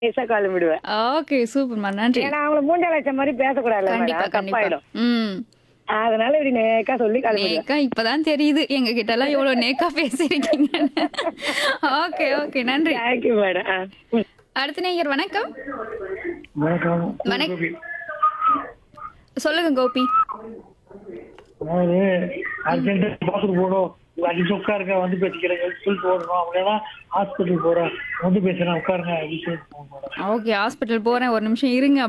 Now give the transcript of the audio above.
நைஸா காலம் விடுவேன் ஓகே சூப்பர்மா நன்றி ஏன்னா அவங்கள மூஞ்சால வச்ச மாதிரி பேசக்கூடாதுல்ல கண்டிப்பா மேடம் கண்டிப்பா தப்பாயிடும் ம் அதனால இப்படி நேக்கா சொல்லி கிளம்பிடுவேன் நேக்கா இப்பதான் தெரியுது எங்க கிட்ட எல்லாம் எவ்வளவு நேக்கா பேசிருக்கீங்க ஓகே ஓகே நன்றி தேங்க்யூ மேடம் ஆ ம். அடுத்த நேயர் வணக்கம் வணக்கம் வணக்கம் சொல்லுங்க கோபி அதாவது அர்ஜென்டா பாத்ரூம் போகணும் ஒரு அஞ்சு நிமிஷம் உட்காருங்க வந்து பேசிக்கிறேன் சொல்லிட்டு போடணும் அப்படின்னா ஹாஸ்பிட்டல் போறேன் வந்து பேசுறேன் உட்காருங்க அப்படின்னு சொல்லிட்டு போகணும் மேடம் ஓகே ஹாஸ்பிட்டல் போறேன் ஒரு நிமிஷம் இருங்க